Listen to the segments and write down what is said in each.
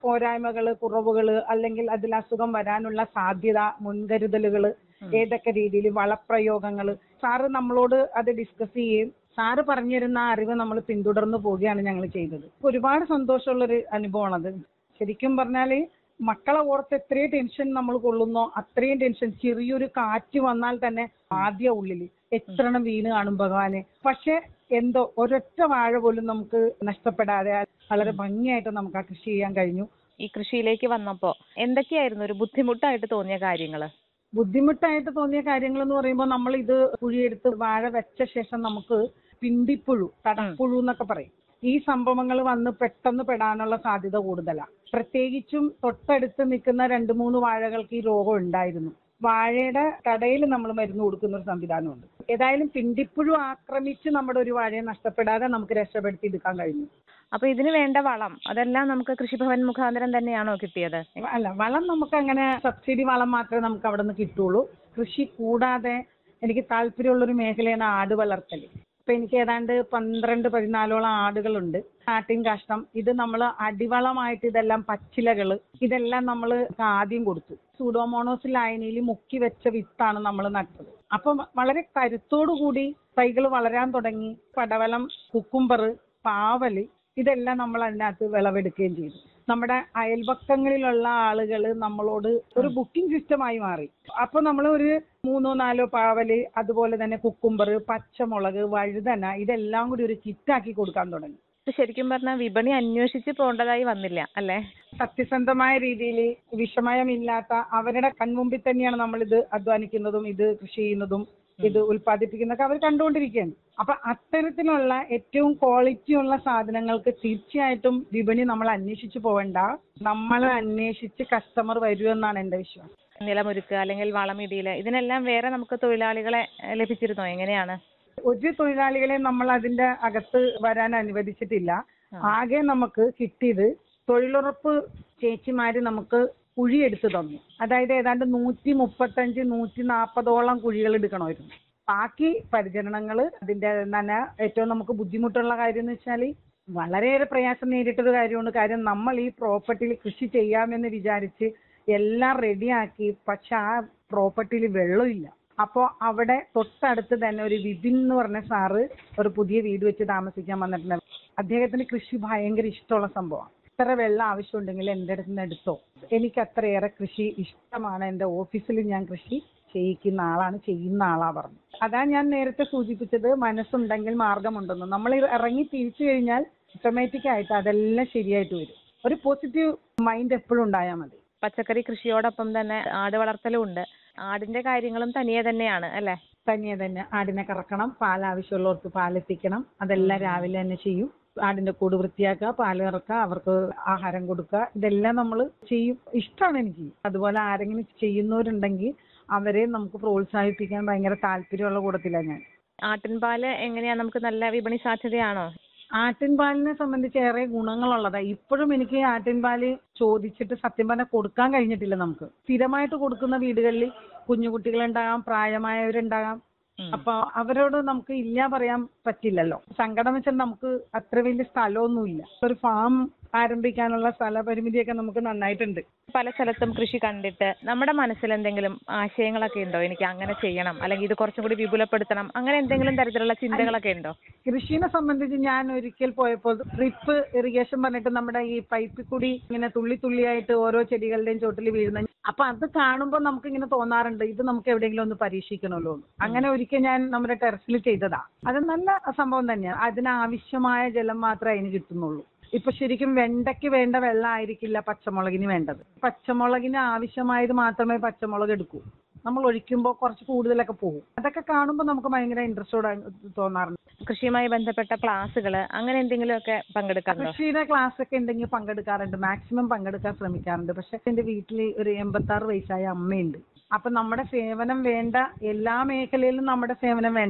പോരായ്മകള് കുറവുകള് അല്ലെങ്കിൽ അതിൽ അസുഖം വരാനുള്ള സാധ്യത മുൻകരുതലുകള് ഏതൊക്കെ രീതിയിൽ വളപ്രയോഗങ്ങള് സാറ് നമ്മളോട് അത് ഡിസ്കസ് ചെയ്യുകയും സാറ് പറഞ്ഞിരുന്ന ആ അറിവ് നമ്മൾ പിന്തുടർന്നു പോവുകയാണ് ഞങ്ങൾ ചെയ്തത് ഒരുപാട് സന്തോഷമുള്ളൊരു അനുഭവമാണത് ശരിക്കും പറഞ്ഞാല് മക്കളെ ഓർത്ത് എത്രയും ടെൻഷൻ നമ്മൾ കൊള്ളുന്നോ അത്രയും ടെൻഷൻ ചെറിയൊരു കാറ്റ് വന്നാൽ തന്നെ ആദ്യ ഉള്ളിൽ എത്രണ്ണം വീണ് കാണും ഭഗവാനെ പക്ഷെ എന്തോ ഒരൊറ്റ വാഴ പോലും നമുക്ക് നഷ്ടപ്പെടാതെ വളരെ ഭംഗിയായിട്ട് നമുക്ക് ആ കൃഷി ചെയ്യാൻ കഴിഞ്ഞു ഈ കൃഷിയിലേക്ക് വന്നപ്പോ എന്തൊക്കെയായിരുന്നു ഒരു ബുദ്ധിമുട്ടായിട്ട് തോന്നിയ കാര്യങ്ങള് ബുദ്ധിമുട്ടായിട്ട് തോന്നിയ കാര്യങ്ങൾ എന്ന് പറയുമ്പോൾ നമ്മൾ ഇത് കുഴിയെടുത്ത് വാഴ വെച്ച ശേഷം നമുക്ക് പിണ്ടിപ്പുഴു തടപ്പുഴു എന്നൊക്കെ പറയും ഈ സംഭവങ്ങൾ വന്ന് പെട്ടെന്ന് പെടാനുള്ള സാധ്യത കൂടുതലാണ് പ്രത്യേകിച്ചും തൊട്ടടുത്ത് നിൽക്കുന്ന രണ്ട് മൂന്ന് വാഴകൾക്ക് ഈ രോഗം ഉണ്ടായിരുന്നു വാഴയുടെ കടയിൽ നമ്മൾ മരുന്ന് കൊടുക്കുന്ന ഒരു സംവിധാനമുണ്ട് ഏതായാലും പിണ്ടിപ്പുഴു ആക്രമിച്ച് നമ്മുടെ ഒരു വാഴയെ നഷ്ടപ്പെടാതെ നമുക്ക് രക്ഷപ്പെടുത്തി എടുക്കാൻ കഴിഞ്ഞു അപ്പൊ ഇതിന് വേണ്ട വളം അതെല്ലാം നമുക്ക് കൃഷിഭവൻ മുഖാന്തരം തന്നെയാണോ കിട്ടിയത് അല്ല വളം നമുക്ക് അങ്ങനെ സബ്സിഡി വളം മാത്രമേ നമുക്ക് അവിടെ നിന്ന് കിട്ടുള്ളൂ കൃഷി കൂടാതെ എനിക്ക് താല്പര്യമുള്ളൊരു മേഖലയാണ് ആട് വളർത്തൽ ഇപ്പൊ എനിക്ക് ഏതാണ്ട് പന്ത്രണ്ട് പതിനാലോളം ആടുകളുണ്ട് ആട്ടിൻ കാഷ്ടം ഇത് നമ്മൾ അടിവളമായിട്ട് ഇതെല്ലാം പച്ചിലകള് ഇതെല്ലാം നമ്മൾ ആദ്യം കൊടുത്തു സൂഡോമോണോസ് ലായനിയിൽ മുക്കി വെച്ച വിത്താണ് നമ്മൾ നട്ടത് അപ്പം വളരെ കരുത്തോടു കൂടി തൈകൾ വളരാൻ തുടങ്ങി പടവലം കുക്കുംബർ പാവല് ഇതെല്ലാം നമ്മൾ അതിനകത്ത് വിളവെടുക്കുകയും ചെയ്തു നമ്മുടെ അയൽപക്കങ്ങളിലുള്ള ആളുകൾ നമ്മളോട് ഒരു ബുക്കിംഗ് സിസ്റ്റമായി മാറി അപ്പൊ നമ്മൾ ഒരു മൂന്നോ നാലോ പാവല് അതുപോലെ തന്നെ കുക്കുംബർ പച്ചമുളക് വഴുതന ഇതെല്ലാം കൂടി ഒരു കിറ്റാക്കി കൊടുക്കാൻ തുടങ്ങി ഇത് ശരിക്കും പറഞ്ഞാൽ വിപണി അന്വേഷിച്ച് പോകേണ്ടതായി വന്നില്ല അല്ലേ സത്യസന്ധമായ രീതിയിൽ വിഷമയമില്ലാത്ത അവരുടെ കൺമുമ്പിൽ തന്നെയാണ് നമ്മൾ ഇത് അധ്വാനിക്കുന്നതും ഇത് കൃഷി ചെയ്യുന്നതും ഇത് ഉൽപ്പാദിപ്പിക്കുന്നതൊക്കെ അവർ കണ്ടുകൊണ്ടിരിക്കുകയാണ് അപ്പൊ അത്തരത്തിലുള്ള ഏറ്റവും ക്വാളിറ്റി ഉള്ള സാധനങ്ങൾക്ക് തീർച്ചയായിട്ടും വിപണി നമ്മൾ അന്വേഷിച്ചു പോകണ്ട നമ്മളെ അന്വേഷിച്ച് കസ്റ്റമർ വരുമെന്നാണ് എന്റെ വിശ്വാസം നിലമൊരുക്കുക അല്ലെങ്കിൽ വളമിടിയില് ഇതിനെല്ലാം വേറെ നമുക്ക് തൊഴിലാളികളെ ഏഹ്, ലഭിച്ചിരുന്നോ എങ്ങനെയാണ് ഒരു തൊഴിലാളികളെ നമ്മൾ അതിന്റെ അകത്ത് വരാൻ അനുവദിച്ചിട്ടില്ല ആകെ നമുക്ക് കിട്ടിയത് തൊഴിലുറപ്പ് ചേച്ചിമാര് നമുക്ക് കുഴിയെടുത്ത് തന്നു അതായത് ഏതാണ്ട് നൂറ്റി മുപ്പത്തഞ്ച് നൂറ്റി നാൽപ്പതോളം കുഴികൾ എടുക്കണമായിരുന്നു ബാക്കി പരിചരണങ്ങള് അതിന്റെ നന ഏറ്റവും നമുക്ക് ബുദ്ധിമുട്ടുള്ള കാര്യം എന്ന് വെച്ചാൽ വളരെയേറെ പ്രയാസം നേരിട്ടൊരു കാര്യമാണ് കാര്യം നമ്മൾ ഈ പ്രോപ്പർട്ടിയിൽ കൃഷി ചെയ്യാമെന്ന് വിചാരിച്ച് എല്ലാം റെഡിയാക്കി പക്ഷെ ആ പ്രോപ്പർട്ടിയിൽ വെള്ളമില്ല അപ്പോൾ അവിടെ തൊട്ടടുത്ത് തന്നെ ഒരു വിപിൻ എന്ന് പറഞ്ഞ സാറ് ഒരു പുതിയ വീട് വെച്ച് താമസിക്കാൻ വന്നിട്ടുണ്ട് അദ്ദേഹത്തിന് കൃഷി ഭയങ്കര ഇഷ്ടമുള്ള സംഭവമാണ് എത്ര വെള്ളം ആവശ്യമുണ്ടെങ്കിൽ എൻ്റെ അടുത്ത് നിന്ന് എടുത്തോ എനിക്ക് അത്രയേറെ കൃഷി ഇഷ്ടമാണ് എൻ്റെ ഓഫീസിൽ ഞാൻ കൃഷി ചെയ്യിക്കുന്ന ആളാണ് ചെയ്യുന്ന ആളാ പറഞ്ഞു അതാ ഞാൻ നേരത്തെ സൂചിപ്പിച്ചത് മനസ്സുണ്ടെങ്കിൽ മാർഗമുണ്ടെന്ന് നമ്മൾ ഇറങ്ങി തിരിച്ചു കഴിഞ്ഞാൽ ഓട്ടോമാറ്റിക് ആയിട്ട് അതെല്ലാം ശരിയായിട്ട് വരും ഒരു പോസിറ്റീവ് മൈൻഡ് എപ്പോഴും ഉണ്ടായാൽ മതി പച്ചക്കറി കൃഷിയോടൊപ്പം തന്നെ ആട് വളർത്തലും ഉണ്ട് ആടിന്റെ കാര്യങ്ങളും തനിയെ തന്നെയാണ് അല്ലേ തനിയെ തന്നെ ആടിനെ കറക്കണം പാൽ ആവശ്യമുള്ളവർക്ക് പാലെത്തിക്കണം അതെല്ലാം രാവിലെ തന്നെ ചെയ്യും ആടിന്റെ കൂട് വൃത്തിയാക്കുക പാല് കറക്കുക അവർക്ക് ആഹാരം കൊടുക്കുക ഇതെല്ലാം നമ്മൾ ചെയ്യും ഇഷ്ടമാണ് എനിക്ക് അതുപോലെ ആരെങ്കിലും ചെയ്യുന്നവരുണ്ടെങ്കിൽ അവരെ നമുക്ക് പ്രോത്സാഹിപ്പിക്കാൻ ഭയങ്കര താല്പര്യമുള്ള കൂട്ടത്തിലാണ് ഞാൻ ആട്ടിൻപാല് എങ്ങനെയാ നമുക്ക് നല്ല വിപണി സാധ്യതയാണോ ആട്ടിൻപാലിനെ സംബന്ധിച്ച് ഏറെ ഗുണങ്ങളുള്ളതാ ഇപ്പോഴും എനിക്ക് ആട്ടിൻപാല് ചോദിച്ചിട്ട് സത്യം പറഞ്ഞാൽ കൊടുക്കാൻ കഴിഞ്ഞിട്ടില്ല നമുക്ക് സ്ഥിരമായിട്ട് കൊടുക്കുന്ന വീടുകളിൽ കുഞ്ഞുകുട്ടികളുണ്ടാകാം പ്രായമായവരുണ്ടാകാം അപ്പൊ അവരോട് നമുക്ക് ഇല്ല പറയാൻ പറ്റില്ലല്ലോ സങ്കടം വെച്ചാൽ നമുക്ക് അത്ര വലിയ സ്ഥലമൊന്നുമില്ല ഒരു ഫാം ആരംഭിക്കാനുള്ള സ്ഥലപരിമിതിയൊക്കെ നമുക്ക് നന്നായിട്ടുണ്ട് പല സ്ഥലത്തും കൃഷി കണ്ടിട്ട് നമ്മുടെ മനസ്സിൽ എന്തെങ്കിലും ആശയങ്ങളൊക്കെ ഉണ്ടോ എനിക്ക് അങ്ങനെ ചെയ്യണം അല്ലെങ്കിൽ ഇത് കുറച്ചും കൂടി വിപുലപ്പെടുത്തണം അങ്ങനെ എന്തെങ്കിലും തരത്തിലുള്ള ചിന്തകളൊക്കെ ഉണ്ടോ കൃഷിനെ സംബന്ധിച്ച് ഞാൻ ഒരിക്കൽ പോയപ്പോൾ ഡ്രിപ്പ് ഇറിഗേഷൻ പറഞ്ഞിട്ട് നമ്മുടെ ഈ പൈപ്പിൽ കൂടി ഇങ്ങനെ തുള്ളി തുള്ളിയായിട്ട് ഓരോ ചെടികളുടെയും ചോട്ടിൽ വീഴുന്ന അപ്പൊ അത് കാണുമ്പോൾ നമുക്ക് ഇങ്ങനെ തോന്നാറുണ്ട് ഇത് നമുക്ക് എവിടെയെങ്കിലും ഒന്ന് പരീക്ഷിക്കണമല്ലോ എന്ന്. അങ്ങനെ ഒരിക്കൽ ഞാൻ നമ്മുടെ ടെറസിൽ ചെയ്തതാ അത് നല്ല സംഭവം തന്നെയാണ് അതിനാവശ്യമായ ജലം മാത്രമേ അതിന് കിട്ടുന്നുള്ളൂ ഇപ്പൊ ശരിക്കും വെണ്ടയ്ക്ക് വേണ്ട വെള്ളം ആയിരിക്കില്ല പച്ചമുളകിന് വേണ്ടത് പച്ചമുളകിന് ആവശ്യമായത് മാത്രമേ പച്ചമുളക് എടുക്കൂ നമ്മൾ ഒഴിക്കുമ്പോൾ കുറച്ച് കൂടുതലൊക്കെ പോകും അതൊക്കെ കാണുമ്പോൾ നമുക്ക് ഭയങ്കര ഇൻട്രസ്റ്റോടെ തോന്നാറുണ്ട് കൃഷിയുമായി ബന്ധപ്പെട്ട ക്ലാസ്സുകൾ അങ്ങനെ എന്തെങ്കിലുമൊക്കെ പങ്കെടുക്കാറുണ്ടോ കൃഷിയുടെ ക്ലാസ് ഒക്കെ ഉണ്ടെങ്കിൽ പങ്കെടുക്കാറുണ്ട് മാക്സിമം പങ്കെടുക്കാൻ ശ്രമിക്കാറുണ്ട് പക്ഷെ എന്റെ വീട്ടിൽ ഒരു എൺപത്തി ആറ് വയസ്സായ അമ്മയുണ്ട് അപ്പൊ നമ്മുടെ സേവനം വേണ്ട എല്ലാ മേഖലയിലും നമ്മുടെ സേവനം വേണ്ടതാ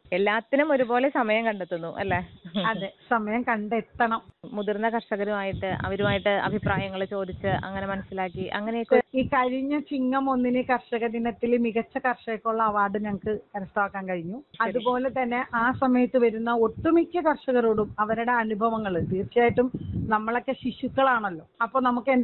എല്ലാത്തിനും ഒരുപോലെ സമയം കണ്ടെത്തുന്നു അല്ലേ അതെ സമയം കണ്ടെത്തണം മുതിർന്ന കർഷകരുമായിട്ട് അവരുമായിട്ട് അഭിപ്രായങ്ങൾ ചോദിച്ച് അങ്ങനെ മനസ്സിലാക്കി അങ്ങനെയൊക്കെ ഈ കഴിഞ്ഞ ചിങ്ങം ഒന്നിന് കർഷക ദിനത്തിൽ മികച്ച കർഷകർക്കുള്ള അവാർഡ് ഞങ്ങൾക്ക് കരസ്ഥമാക്കാൻ കഴിഞ്ഞു അതുപോലെ തന്നെ ആ സമയത്ത് വരുന്ന ഒട്ടുമിക്ക കർഷകരോടും അവരുടെ അനുഭവങ്ങൾ തീർച്ചയായിട്ടും നമ്മളൊക്കെ ശിശുക്കളാണല്ലോ അപ്പൊ നമുക്ക്